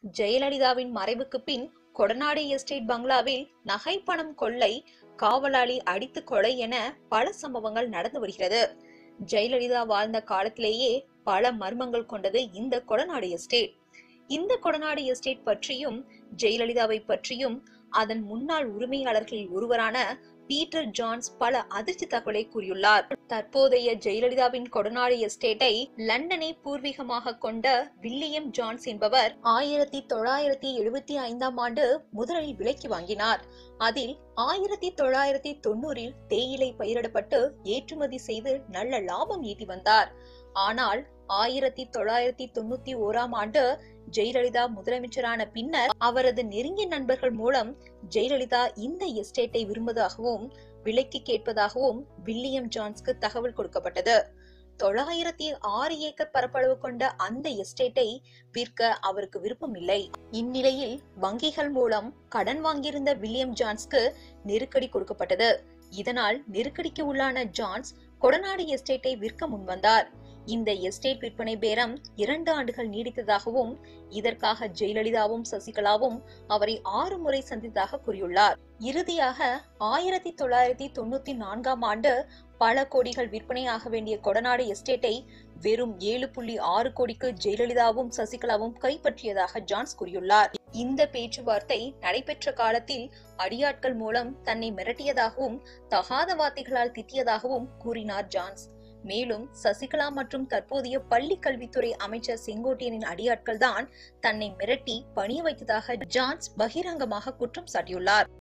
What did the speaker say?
ஜெயலலிதாவின் மறைவுக்கு பின் கொடநாடு எஸ்டேட் பங்களாவில் நகை பணம் கொள்ளை காவலாளி அடித்து கொலை என பல சம்பவங்கள் நடந்து வருகிறது ஜெயலலிதா வாழ்ந்த காலத்திலேயே பல மர்மங்கள் கொண்டது இந்த கொடநாடு எஸ்டேட் இந்த கொடநாடு எஸ்டேட் பற்றியும் ஜெயலலிதாவை பற்றியும் அதன் முன்னாள் உரிமையாளர்களில் ஒருவரான பீட்டர் ஜான்ஸ் பல அதிர்ச்சி தகவலை கூறியுள்ளார் தற்போதைய ஜெயலலிதாவின் கொடநாடு எஸ்டேட்டை லண்டனை பூர்வீகமாக கொண்ட வில்லியம் ஜான்ஸ் என்பவர் ஆயிரத்தி தொள்ளாயிரத்தி எழுபத்தி ஐந்தாம் ஆண்டு முதலில் விலைக்கு வாங்கினார் அதில் ஆயிரத்தி தொள்ளாயிரத்தி தொண்ணூறில் தேயிலை பயிரிடப்பட்டு ஏற்றுமதி செய்து நல்ல லாபம் ஈட்டி வந்தார் ஆனால் ஆயிரத்தி தொள்ளாயிரத்தி தொண்ணூத்தி ஓராம் ஆண்டு ஜெயலலிதா முதலமைச்சரான பின்னர் அவரது நெருங்கிய நண்பர்கள் மூலம் ஜெயலலிதா இந்த எஸ்டேட்டை விரும்புவதாகவும் விலைக்கு கேட்பதாகவும் வில்லியம் ஜான்ஸ்க்கு தகவல் கொடுக்கப்பட்டது தொள்ளாயிரத்தி ஆறு ஏக்கர் பரப்பளவு கொண்ட அந்த எஸ்டேட்டை விற்க அவருக்கு விருப்பம் இல்லை இந்நிலையில் வங்கிகள் மூலம் கடன் வாங்கியிருந்த வில்லியம் ஜான்ஸ்க்கு நெருக்கடி கொடுக்கப்பட்டது இதனால் நெருக்கடிக்கு உள்ளான ஜான்ஸ் கொடநாடு எஸ்டேட்டை விற்க முன்வந்தார் இந்த எஸ்டேட் விற்பனை பேரம் இரண்டு ஆண்டுகள் நீடித்ததாகவும் இதற்காக ஜெயலலிதாவும் சசிகலாவும் அவரை ஆறு முறை சந்தித்ததாக கூறியுள்ளார் இறுதியாக ஆயிரத்தி தொள்ளாயிரத்தி தொண்ணூத்தி நான்காம் ஆண்டு பல கோடிகள் விற்பனையாக வேண்டிய கொடநாடு எஸ்டேட்டை வெறும் ஏழு புள்ளி ஆறு கோடிக்கு ஜெயலலிதாவும் சசிகலாவும் கைப்பற்றியதாக ஜான்ஸ் கூறியுள்ளார் இந்த பேச்சுவார்த்தை நடைபெற்ற காலத்தில் அடியாட்கள் மூலம் தன்னை மிரட்டியதாகவும் தகாத வார்த்தைகளால் திட்டியதாகவும் கூறினார் ஜான்ஸ் மேலும் சசிகலா மற்றும் தற்போதைய பள்ளி கல்வித்துறை அமைச்சர் செங்கோட்டையனின் அடியாட்கள் தான் தன்னை மிரட்டி பணிய வைத்ததாக ஜான்ஸ் பகிரங்கமாக குற்றம் சாட்டியுள்ளார்